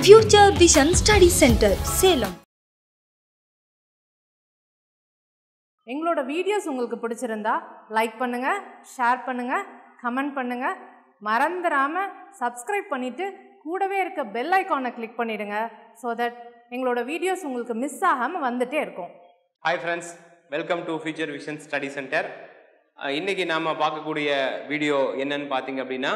Future Vision Study Center, Salem. எங்களோட videos உங்களுக்கு பிடிச்சிருந்தா லைக் பண்ணுங்க ஷேர் பண்ணுங்க கமெண்ட் பண்ணுங்க மறந்துடாம சப்ஸ்கிரைப் பண்ணிட்டு கூடவே இருக்க பெல் ஐகானை கிளிக் பண்ணிடுங்க ஸோ தட் எங்களோட வீடியோஸ் உங்களுக்கு மிஸ் ஆகாமல் வந்துட்டே இருக்கும் hi friends welcome to future vision study centre இன்றைக்கி நாம் பார்க்கக்கூடிய வீடியோ என்னன்னு பார்த்தீங்க அப்படின்னா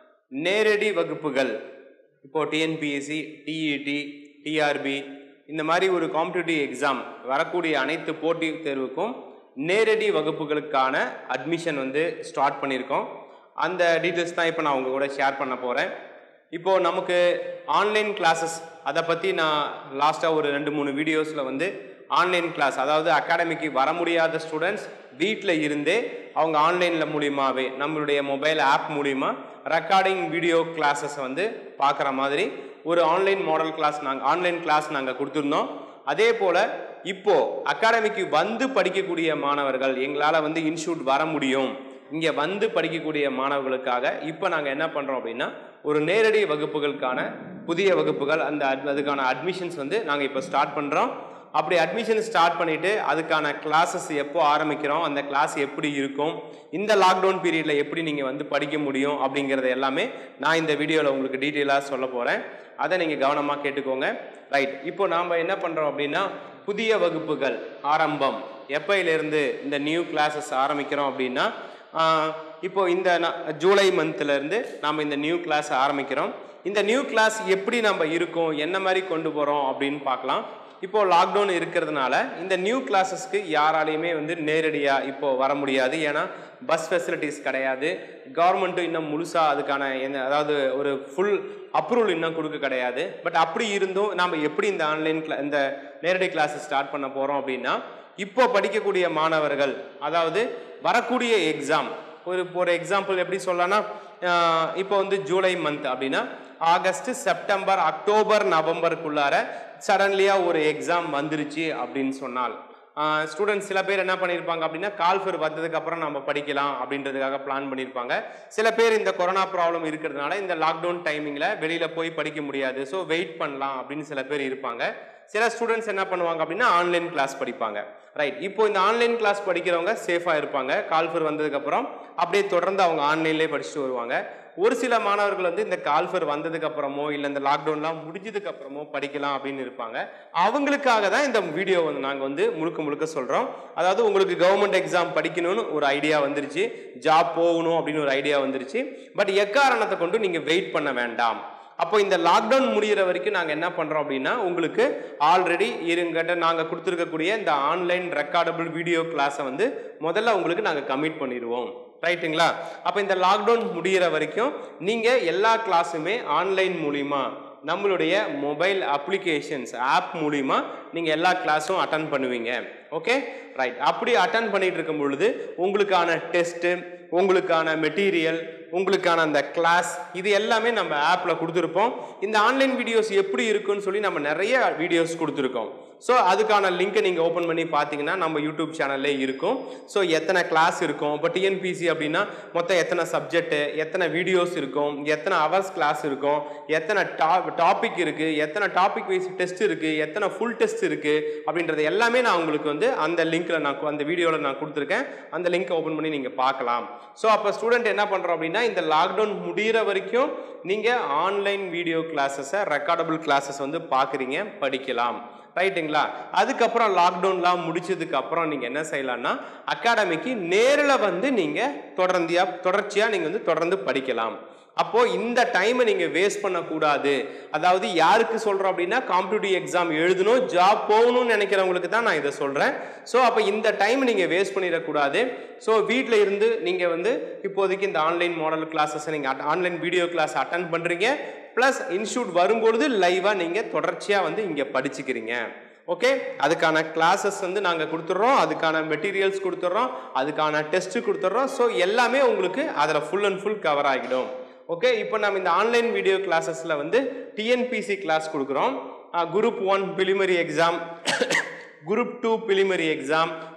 நேரடி வகுப்புகள் இப்போது டிஎன்பிஎஸ்சி டிஇடி டிஆர்பி இந்த மாதிரி ஒரு காம்படிட்டிவ் எக்ஸாம் வரக்கூடிய அனைத்து போட்டித் தேர்வுக்கும் நேரடி வகுப்புகளுக்கான அட்மிஷன் வந்து ஸ்டார்ட் பண்ணியிருக்கோம் அந்த டீட்டெயில்ஸ் தான் இப்போ நான் உங்கள் கூட ஷேர் பண்ண போகிறேன் இப்போது நமக்கு ஆன்லைன் கிளாஸஸ் அதை பற்றி நான் லாஸ்ட்டாக ஒரு ரெண்டு மூணு வீடியோஸில் வந்து ஆன்லைன் கிளாஸ் அதாவது அகாடமிக்கு வர முடியாத ஸ்டூடெண்ட்ஸ் வீட்டில் இருந்தே அவங்க ஆன்லைனில் மூலியமாகவே நம்மளுடைய மொபைல் ஆப் மூலிமா ரெக்கார்டிங் வீடியோ கிளாஸஸ் வந்து பார்க்குற மாதிரி ஒரு ஆன்லைன் மாடல் கிளாஸ் நாங்கள் ஆன்லைன் கிளாஸ் நாங்கள் கொடுத்துருந்தோம் அதே போல் இப்போது அகாடமிக்கு வந்து படிக்கக்கூடிய மாணவர்கள் எங்களால் வந்து இன்ஸ்டியூட் வர முடியும் இங்கே வந்து படிக்கக்கூடிய மாணவர்களுக்காக இப்போ நாங்கள் என்ன பண்ணுறோம் அப்படின்னா ஒரு நேரடி வகுப்புகளுக்கான புதிய வகுப்புகள் அந்த ad- அதுக்கான அட்மிஷன்ஸ் வந்து நாங்கள் இப்போ ஸ்டார்ட் பண்ணுறோம் அப்படி அட்மிஷன் ஸ்டார்ட் பண்ணிவிட்டு அதுக்கான கிளாஸஸ் எப்போ ஆரம்பிக்கிறோம் அந்த கிளாஸ் எப்படி இருக்கும் இந்த லாக்டவுன் பீரியடில் எப்படி நீங்கள் வந்து படிக்க முடியும் அப்படிங்கிறது எல்லாமே நான் இந்த வீடியோவில் உங்களுக்கு டீட்டெயிலாக சொல்ல போகிறேன் அதை நீங்கள் கவனமாக கேட்டுக்கோங்க ரைட் இப்போ நாம் என்ன பண்ணுறோம் அப்படின்னா புதிய வகுப்புகள் ஆரம்பம் எப்பையிலேருந்து இந்த நியூ கிளாஸஸ் ஆரம்பிக்கிறோம் அப்படின்னா ஆஹ், இப்போ இந்த ந- ஜூலை மந்த்லேருந்து நாம் இந்த நியூ கிளாஸ் ஆரம்பிக்கிறோம் இந்த நியூ கிளாஸ் எப்படி நம்ம இருக்கோம் என்ன மாதிரி கொண்டு போகிறோம் அப்படின்னு பார்க்கலாம் இப்போ லாக்டவுன் இருக்கிறதுனால இந்த நியூ கிளாஸஸ்க்கு யாராலையுமே வந்து நேரடியாக இப்போ வர முடியாது ஏன்னா பஸ் ஃபெசிலிட்டிஸ் கிடையாது கவர்மெண்ட்டும் இன்னும் முழுசாக அதுக்கான என்ன அதாவது ஒரு ஃபுல் அப்ரூவல் இன்னும் கொடுக்க கிடையாது பட் அப்படி இருந்தும் நம்ம எப்படி இந்த ஆன்லைன் கிளா இந்த நேரடி கிளாஸஸ் ஸ்டார்ட் பண்ண போகிறோம் அப்படின்னா இப்போ படிக்கக்கூடிய மாணவர்கள் அதாவது வரக்கூடிய எக்ஸாம் ஒரு ஒரு எக்ஸாம்பிள் எப்படி சொல்லலாம்னா ஆஹ் இப்போ வந்து ஜூலை மந்த் அப்படின்னா ஆகஸ்ட் செப்டம்பர் அக்டோபர் நவம்பருக்குள்ளார சடன்லியாக ஒரு எக்ஸாம் வந்துருச்சு அப்படின்னு சொன்னால் ஸ்டூடெண்ட்ஸ் சில பேர் என்ன பண்ணியிருப்பாங்க அப்படின்னா கால்ஃபர் வந்ததுக்கு அப்புறம் நம்ம படிக்கலாம் அப்படின்றதுக்காக பிளான் பண்ணியிருப்பாங்க சில பேர் இந்த கொரோனா ப்ராப்ளம் இருக்கிறதுனால இந்த லாக்டவுன் டைமிங்கில் வெளியில் போய் படிக்க முடியாது ஸோ வெயிட் பண்ணலாம் அப்படின்னு சில பேர் இருப்பாங்க சில ஸ்டூடெண்ட்ஸ் என்ன பண்ணுவாங்க அப்படின்னா ஆன்லைன் கிளாஸ் படிப்பாங்க ரைட் இப்போ இந்த ஆன்லைன் கிளாஸ் படிக்கிறவங்க சேஃபாக இருப்பாங்க கால்ஃபர் வந்ததுக்கப்புறம் அப்படியே தொடர்ந்து அவங்க ஆன்லைன்லேயே படிச்சுட்டு வருவாங்க ஒரு சில மாணவர்கள் வந்து இந்த கால்ஃபர் வந்ததுக்கு அப்புறமோ இல்லை இந்த லாக்டவுன்லாம் முடிஞ்சதுக்கு அப்புறமோ படிக்கலாம் அப்படின்னு இருப்பாங்க அவங்களுக்காக தான் இந்த வீடியோ வந்து நாங்கள் வந்து முழுக்க முழுக்க சொல்கிறோம் அதாவது உங்களுக்கு கவர்மெண்ட் எக்ஸாம் படிக்கணும்னு ஒரு ஐடியா வந்துருச்சு ஜாப் போகணும் அப்படின்னு ஒரு ஐடியா வந்துருச்சு பட் எக்காரணத்தை கொண்டு நீங்கள் வெயிட் பண்ண வேண்டாம் அப்போ இந்த லாக்டவுன் முடியிற வரைக்கும் நாங்கள் என்ன பண்ணுறோம் அப்படின்னா உங்களுக்கு ஆல்ரெடி இருங்கிட்ட நாங்கள் கொடுத்துருக்கக்கூடிய இந்த ஆன்லைன் ரெக்கார்டபிள் வீடியோ கிளாஸை வந்து முதல்ல உங்களுக்கு நாங்கள் கமிட் பண்ணிடுவோம் ரைட்டுங்களா அப்போ இந்த லாக்டவுன் முடியிற வரைக்கும் நீங்கள் எல்லா கிளாஸுமே ஆன்லைன் மூலிமா நம்மளுடைய மொபைல் அப்ளிகேஷன்ஸ் ஆப் மூலிமா நீங்கள் எல்லா கிளாஸும் அட்டன் பண்ணுவீங்க ஓகே ரைட் அப்படி அட்டன் பண்ணிட்டு இருக்கும் பொழுது உங்களுக்கான டெஸ்ட்டு உங்களுக்கான மெட்டீரியல் உங்களுக்கான அந்த கிளாஸ் இது எல்லாமே நம்ம ஆப்பில் கொடுத்துருப்போம் இந்த ஆன்லைன் வீடியோஸ் எப்படி இருக்குன்னு சொல்லி நம்ம நிறைய வீடியோஸ் கொடுத்துருக்கோம் ஸோ அதுக்கான லிங்க்கை நீங்கள் ஓப்பன் பண்ணி பார்த்தீங்கன்னா நம்ம யூடியூப் சேனல்லே இருக்கும் ஸோ எத்தனை கிளாஸ் இருக்கும் இப்போ டிஎன்பிசி அப்படின்னா மொத்தம் எத்தனை சப்ஜெக்ட்டு எத்தனை வீடியோஸ் இருக்கும் எத்தனை ஹவர்ஸ் கிளாஸ் இருக்கும் எத்தனை டா டாபிக் இருக்குது எத்தனை டாபிக் வைஸ் டெஸ்ட் இருக்குது எத்தனை ஃபுல் டெஸ்ட் இருக்குது அப்படின்றது எல்லாமே நான் உங்களுக்கு வந்து அந்த லிங்க்கில் நான் கு- அந்த வீடியோவில் நான் கொடுத்துருக்கேன் அந்த லிங்க்கை ஓப்பன் பண்ணி நீங்கள் பார்க்கலாம் ஸோ அப்போ ஸ்டூடெண்ட் என்ன பண்ணுறோம் அப்படின்னா இந்த லாக்டவுன் முடிகிற வரைக்கும் நீங்கள் ஆன்லைன் வீடியோ கிளாஸஸை ரெக்கார்டபிள் கிளாஸஸ் வந்து பார்க்குறீங்க படிக்கலாம் ரைட்டுங்களா அதுக்கப்புறம் லாக்டவுன்லாம் முடிச்சதுக்கு அப்புறம் நீங்கள் என்ன செய்யலாம்னா அகாடமிக்கு நேரில் வந்து நீங்கள் தொடர்ந்தியா தொடர்ச்சியாக நீங்கள் வந்து தொடர்ந்து படிக்கலாம் அப்போ இந்த டைமை நீங்க வேஸ்ட் பண்ணக்கூடாது அதாவது யாருக்கு சொல்றோம் அப்படின்னா காம்படிட்டிவ் எக்ஸாம் எழுதணும் ஜாப் போகணும்னு நினைக்கிறவங்களுக்கு தான் நான் இதை சொல்றேன் ஸோ அப்போ இந்த டைம் நீங்க வேஸ்ட் பண்ணிடக்கூடாது ஸோ வீட்டில் இருந்து நீங்க வந்து இப்போதைக்கு இந்த ஆன்லைன் மாடல் கிளாஸஸ் நீங்க ஆன்லைன் வீடியோ கிளாஸ் அட்டன் பண்றீங்க ப்ளஸ் இன்ஸ்டியூட் வரும்பொழுது லைவா நீங்க தொடர்ச்சியா வந்து இங்க படிச்சுக்கிறீங்க ஓகே அதுக்கான கிளாஸஸ் வந்து நாங்கள் கொடுத்துட்றோம் அதுக்கான மெட்டீரியல்ஸ் கொடுத்துட்றோம் அதுக்கான டெஸ்ட் கொடுத்துட்றோம் ஸோ எல்லாமே உங்களுக்கு அதில் ஃபுல் அண்ட் ஃபுல் கவர் ஆகிடும் ஓகே இப்போ நம்ம இந்த ஆன்லைன் வீடியோ கிளாஸஸில் வந்து டிஎன்பிசி கிளாஸ் கொடுக்குறோம் group one preliminary exam group two preliminary exam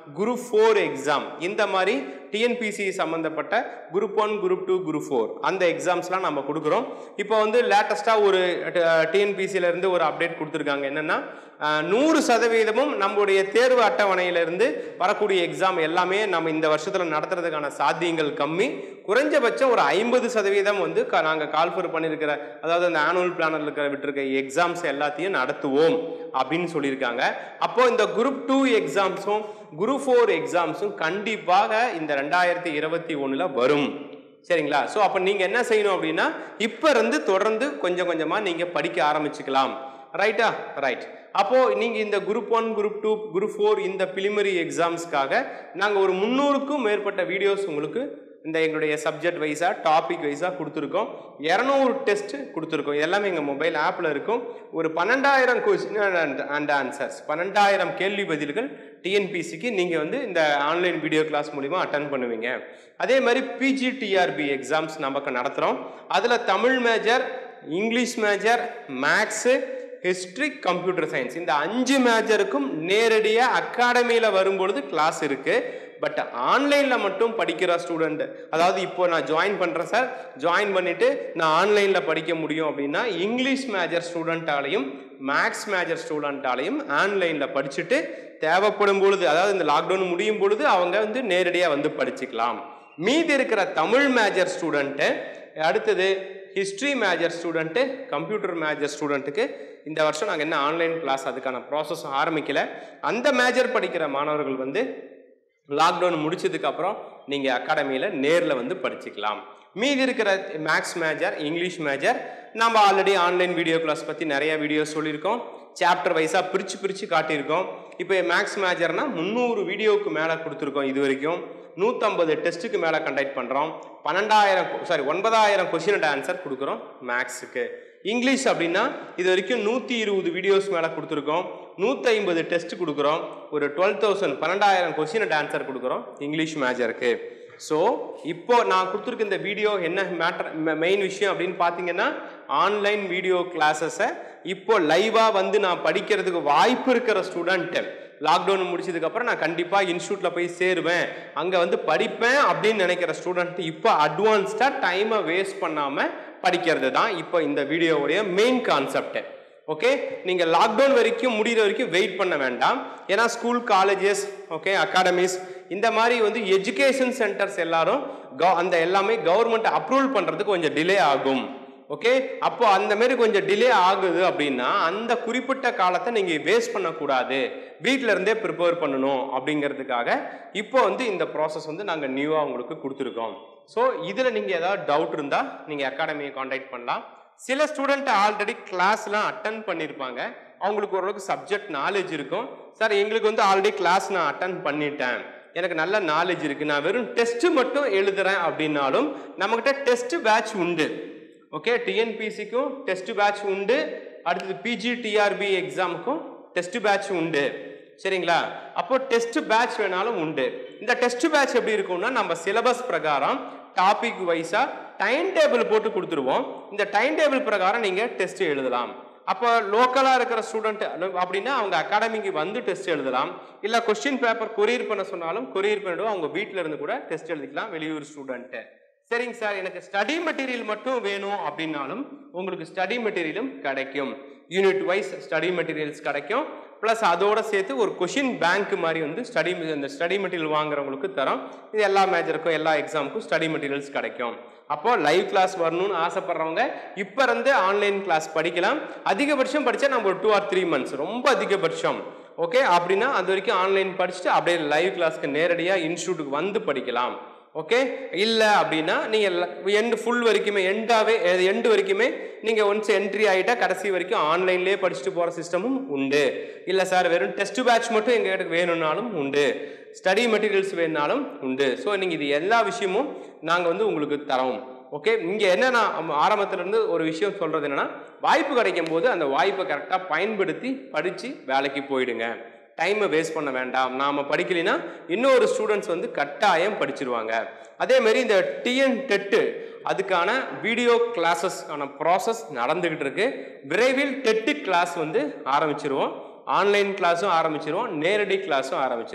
group four exam இந்த மாதிரி டிஎன்பிசி சம்மந்தப்பட்ட group one group two group four அந்த எக்ஸாம்ஸ்லாம் நம்ம கொடுக்குறோம் இப்போ வந்து லேட்டஸ்ட்டாக ஒரு டிஎன்பிசியில இருந்து ஒரு அப்டேட் கொடுத்துருக்காங்க என்னன்னா அஹ், நூறு சதவீதமும் நம்முடைய தேர்வு அட்டவணையிலிருந்து வரக்கூடிய எக்ஸாம் எல்லாமே நம்ம இந்த வருஷத்தில் நடத்துறதுக்கான சாத்தியங்கள் கம்மி குறைஞ்சபட்சம் ஒரு ஐம்பது சதவீதம் வந்து க- நாங்க கால்ஃபர் பண்ணியிருக்கிற அதாவது அந்த ஆனுவல் பிளானர்ல இருக்கிற விட்டுருக்க எக்ஸாம்ஸ் எல்லாத்தையும் நடத்துவோம் அப்படின்னு சொல்லியிருக்காங்க அப்போ இந்த குரூப் டூ எக்ஸாம்ஸும் குரூப் ஃபோர் எக்ஸாம்ஸும் கண்டிப்பாக இந்த ரெண்டாயிரத்தி இருபத்தி ஒண்ணுல வரும் சரிங்களா ஸோ அப்போ நீங்கள் என்ன செய்யணும் அப்படின்னா இப்போ இருந்து தொடர்ந்து கொஞ்சம் கொஞ்சமாக நீங்கள் படிக்க ஆரம்பிச்சுக்கலாம் ரைட்டா ரைட் அப்போ நீங்க இந்த group one group two group four இந்த பிலிமரி எக்ஸாம்ஸ்க்காக நாங்க ஒரு முந்நூறுக்கும் மேற்பட்ட வீடியோஸ் உங்களுக்கு இந்த எங்களுடைய சப்ஜெக்ட் வைஸாக டாபிக் வைஸாக கொடுத்துருக்கோம் இரநூறு டெஸ்ட் கொடுத்துருக்கோம் இது எல்லாமே எங்கள் மொபைல் ஆப்பில் இருக்கும் ஒரு பன்னெண்டாயிரம் கொஸ்டின் அண்ட் ஆன்சர்ஸ் பன்னெண்டாயிரம் கேள்வி பதில்கள் டிஎன்பிசிக்கு நீங்கள் வந்து இந்த ஆன்லைன் வீடியோ கிளாஸ் மூலிமா அட்டன் பண்ணுவீங்க அதே மாதிரி பிஜிடிஆர்பி எக்ஸாம்ஸ் நமக்கு நடத்துகிறோம் அதில் Tamil major English major maths history computer science இந்த அஞ்சு மேஜருக்கும் நேரடியாக அகாடமியில் வரும்பொழுது கிளாஸ் இருக்குது பட் ஆன்லைனில் மட்டும் படிக்கிற ஸ்டூடெண்ட் அதாவது இப்போ நான் ஜாயின் பண்ணுறேன் சார் ஜாயின் பண்ணிவிட்டு நான் ஆன்லைனில் படிக்க முடியும் அப்படின்னா இங்கிலீஷ் மேஜர் ஸ்டூடெண்ட்டாலையும் மேக்ஸ் மேஜர் ஸ்டூடெண்ட்டாலையும் ஆன்லைனில் படிச்சுட்டு தேவைப்படும் பொழுது அதாவது இந்த லாக்டவுன் முடியும் பொழுது அவங்க வந்து நேரடியாக வந்து படிச்சுக்கலாம் மீதி இருக்கிற தமிழ் மேஜர் ஸ்டூடெண்ட்டு அடுத்தது history major student computer major ஸ்டூடெண்ட்டுக்கு இந்த வருஷம் நாங்கள் என்ன ஆன்லைன் கிளாஸ் அதுக்கான ப்ராசஸ் ஆரம்பிக்கல அந்த மேஜர் படிக்கிற மாணவர்கள் வந்து லாக்டவுன் முடிச்சதுக்கு அப்புறம் நீங்கள் அகாடமியில் நேரில் வந்து படிச்சுக்கலாம் மீதி இருக்கிற மேக்ஸ் மேஜர் இங்கிலீஷ் மேஜர் நம்ம ஆல்ரெடி ஆன்லைன் வீடியோ கிளாஸ் பற்றி நிறைய வீடியோஸ் சொல்லியிருக்கோம் சாப்டர் வைஸாக பிரித்து பிரித்து காட்டியிருக்கோம் இப்போ மேக்ஸ் மேஜர்னா முந்நூறு வீடியோவுக்கு மேலே கொடுத்துருக்கோம் இது வரைக்கும் நூற்றம்பது டெஸ்ட்டுக்கு மேலே கண்டக்ட் பண்ணுறோம் பன்னெண்டாயிரம் சாரி ஒன்பதாயிரம் கொஷின் அண்ட் ஆன்சர் கொடுக்குறோம் மேக்ஸுக்கு இங்கிலீஷ் அப்படின்னா இது வரைக்கும் நூற்றி இருபது வீடியோஸ் மேலே கொடுத்துருக்கோம் நூற்றி ஐம்பது டெஸ்ட் கொடுக்குறோம் ஒரு டுவெல் தௌசண்ட் பன்னெண்டாயிரம் கொஷின் அண்ட் ஆன்சர் கொடுக்குறோம் இங்கிலீஷ் மேஜருக்கு ஸோ இப்போ நான் கொடுத்துருக்க இந்த வீடியோ என்ன மேட்டர் மெயின் விஷயம் அப்படின்னு பார்த்தீங்கன்னா ஆன்லைன் வீடியோ கிளாஸஸை இப்போ லைவாக வந்து நான் படிக்கிறதுக்கு வாய்ப்பு இருக்கிற ஸ்டூடெண்ட் லாக்டவுன் முடிச்சதுக்கப்புறம் நான் கண்டிப்பாக இன்ஸ்டியூட்டில் போய் சேருவேன் அங்கே வந்து படிப்பேன் அப்படின்னு நினைக்கிற ஸ்டூடெண்ட் இப்போ அட்வான்ஸ்டாக டைமை வேஸ்ட் பண்ணாமல் படிக்கிறது தான் இப்போ இந்த வீடியோவுடைய மெயின் கான்செப்ட் ஓகே நீங்கள் லாக்டவுன் வரைக்கும் முடிகிற வரைக்கும் வெயிட் பண்ண வேண்டாம் ஏன்னா ஸ்கூல் காலேஜஸ் ஓகே அகாடமிஸ் இந்த மாதிரி வந்து எஜுகேஷன் சென்டர்ஸ் எல்லாரும் கவ- அந்த எல்லாமே கவர்மெண்ட் அப்ரூவல் பண்ணுறதுக்கு கொஞ்சம் டிலே ஆகும் ஓகே அப்போ அந்த மாதிரி கொஞ்சம் டிலே ஆகுது அப்படின்னா அந்த குறிப்பிட்ட காலத்தை நீங்கள் வேஸ்ட் பண்ணக்கூடாது வீட்டில இருந்தே ப்ரிப்பேர் பண்ணணும் அப்படிங்கிறதுக்காக இப்போ வந்து இந்த ப்ராசஸ் வந்து நாங்கள் நியூவாக உங்களுக்கு கொடுத்துருக்கோம் ஸோ இதில் நீங்கள் ஏதாவது டவுட் இருந்தால் நீங்கள் அகாடமியை காண்டாக்ட் பண்ணலாம் சில ஸ்டூடெண்ட் ஆல்ரெடி கிளாஸ்லாம் அட்டன் பண்ணியிருப்பாங்க அவங்களுக்கு ஓரளவுக்கு சப்ஜெக்ட் நாலேஜ் இருக்கும் சார் எங்களுக்கு வந்து ஆல்ரெடி கிளாஸ் நான் அட்டன் பண்ணிட்டேன் எனக்கு நல்ல நாலேஜ் இருக்கு நான் வெறும் டெஸ்ட் மட்டும் எழுதுறேன் அப்படின்னாலும் நம்மகிட்ட டெஸ்ட் பேட்ச் உண்டு ஓகே டிஎன்பிசிக்கும் டெஸ்ட் பேட்ச் உண்டு அடுத்தது பிஜி டிஆர்பி எக்ஸாமுக்கும் டெஸ்ட் பேட்ச் உண்டு சரிங்களா அப்போ டெஸ்ட் பேட்ச் வேணாலும் உண்டு இந்த டெஸ்ட் பேட்ச் எப்படி இருக்கும்னா நம்ம சிலபஸ் பிரகாரம் டாபிக் வைஸா டைம் டேபிள் போட்டு கொடுத்துருவோம் இந்த டைம் டேபிள் பிரகாரம் நீங்க டெஸ்ட் எழுதலாம் அப்போ லோக்கலாக இருக்கிற ஸ்டூடெண்ட் அப்படின்னா அவங்க அகாடமிக்கு வந்து டெஸ்ட் எழுதலாம் இல்லை கொஸ்டின் பேப்பர் கொரியர் பண்ண சொன்னாலும் கொரியர் பண்ணிடுவோம் அவங்க வீட்டில் இருந்து கூட டெஸ்ட் எழுதிக்கலாம் வெளியூர் ஸ்டூடெண்ட்டு சரிங்க சார் எனக்கு ஸ்டடி மெட்டீரியல் மட்டும் வேணும் அப்படின்னாலும் உங்களுக்கு ஸ்டடி மெட்டீரியலும் கிடைக்கும் யூனிட் வைஸ் ஸ்டடி மெட்டீரியல்ஸ் கிடைக்கும் ப்ளஸ் அதோட சேர்த்து ஒரு கொஷின் பேங்க் மாதிரி வந்து ஸ்டடி இந்த ஸ்டடி மெட்டீரியல் வாங்குறவங்களுக்கு தரோம் இது எல்லா மேஜருக்கும் எல்லா எக்ஸாமுக்கும் ஸ்டடி மெட்டீரியல்ஸ் கிடைக்கும் அப்போ லைவ் கிளாஸ் வரணும்னு ஆசைப்படுறவங்க இப்போ இருந்து ஆன்லைன் கிளாஸ் படிக்கலாம் அதிகபட்சம் படித்தா நம்ம ஒரு டூ ஆர் த்ரீ மந்த்ஸ் ரொம்ப அதிகபட்சம் ஓகே அப்படின்னா அது வரைக்கும் ஆன்லைன் படிச்சுட்டு அப்படியே லைவ் கிளாஸ்க்கு நேரடியாக இன்ஸ்டியூட்டுக்கு வந்து படிக்கலாம் ஓகே இல்லை அப்படின்னா நீங்கள் எண்டு ஃபுல் வரைக்குமே எண்டாவே எண்டு வரைக்குமே நீங்கள் ஒன்ஸ் என்ட்ரி ஆகிட்டா கடைசி வரைக்கும் ஆன்லைன்லேயே படிச்சுட்டு போகிற சிஸ்டமும் உண்டு இல்லை சார் வெறும் டெஸ்ட் பேட்ச் மட்டும் எங்கள் வேணும்னாலும் உண்டு ஸ்டடி மெட்டீரியல்ஸ் வேணுனாலும் உண்டு ஸோ நீங்கள் இது எல்லா விஷயமும் நாங்கள் வந்து உங்களுக்கு தரோம் ஓகே இங்கே என்ன நான் ஆரம்பத்திலேருந்து ஒரு விஷயம் சொல்கிறது என்னன்னா வாய்ப்பு கிடைக்கும் போது அந்த வாய்ப்பை கரெக்டாக பயன்படுத்தி படித்து வேலைக்கு போயிடுங்க டைமை வேஸ்ட் பண்ண வேண்டாம் நாம் படிக்கலைன்னா இன்னொரு ஸ்டூடெண்ட்ஸ் வந்து கட்டாயம் படிச்சிருவாங்க அதே மாதிரி இந்த டிஎன் டெட்டு அதுக்கான வீடியோ கிளாஸஸ்க்கான ப்ராசஸ் நடந்துகிட்டு இருக்கு விரைவில் டெட்டு கிளாஸ் வந்து ஆரம்பிச்சிருவோம் ஆன்லைன் கிளாஸும் ஆரம்பிச்சிருவோம் நேரடி கிளாஸும் ஆரம்பிச்சிருவோம்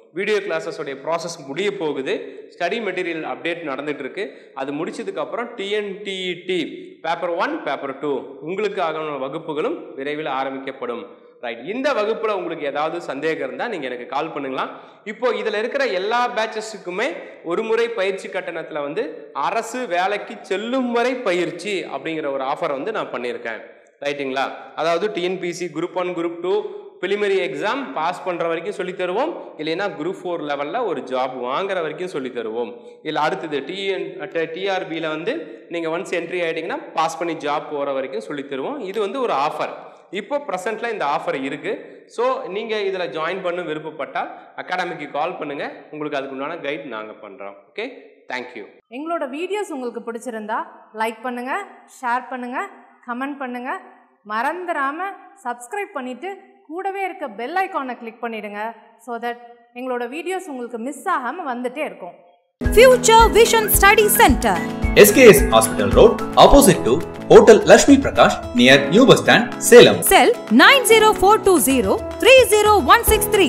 வீடியோ கிளாஸஸோடைய ப்ராசஸ் முடிய போகுது ஸ்டடி மெட்டீரியல் அப்டேட் நடந்துட்டு இருக்கு அது முடிச்சதுக்கு அப்புறம் TN TET paper one paper two உங்களுக்கான வகுப்புகளும் விரைவில் ஆரம்பிக்கப்படும் ரைட் இந்த வகுப்புல உங்களுக்கு ஏதாவது சந்தேகம் இருந்தால் நீங்க எனக்கு கால் பண்ணுங்களாம் இப்போ இதுல இருக்கிற எல்லா பேட்சஸுக்குமே ஒரு முறை பயிற்சி கட்டணத்துல வந்து அரசு வேலைக்கு செல்லும் வரை பயிற்சி அப்படிங்கிற ஒரு ஆஃபர் வந்து நான் பண்ணியிருக்கேன் ரைட்டுங்களா அதாவது TNPSC group one group two preliminary exam pass பண்ணுற வரைக்கும் சொல்லித் தருவோம் இல்லைன்னா குரூப் ஃபோர் லெவலில் ஒரு ஜாப் வாங்குற வரைக்கும் சொல்லித் தருவோம் இல்லை அடுத்தது டிஎன் டிஆர்பியில் வந்து நீங்கள் ஒன்ஸ் என்ட்ரி ஆகிட்டிங்கன்னா பாஸ் பண்ணி ஜாப் போகிற வரைக்கும் சொல்லித் தருவோம் இது வந்து ஒரு ஆஃபர் இப்போ ப்ரெசென்ட்டில் இந்த ஆஃபர் இருக்குது ஸோ நீங்கள் இதில் ஜாயின் பண்ண விருப்பப்பட்டால் அகாடமிக்கு கால் பண்ணுங்கள் உங்களுக்கு அதுக்கு உண்டான கைட் நாங்கள் பண்ணுறோம் ஓகே தேங்க்யூ எங்களோட வீடியோஸ் உங்களுக்கு பிடிச்சிருந்தா லைக் பண்ணுங்க ஷேர் பண்ணுங்க கமெண்ட் பண்ணுங்க மறந்துடாம சப்ஸ்கிரைப் பண்ணிட்டு கூடவே இருக்க பெல் ஐகானை கிளிக் பண்ணிடுங்க ஸோ தட் எங்களோட வீடியோஸ் உங்களுக்கு மிஸ் ஆகாமல் வந்துட்டே இருக்கும் Future Vision Study Center. SKS Hospital Road, opposite to Hotel Lashmi Prakash, near New Bus Stand, Salem. Cell 90420 30163.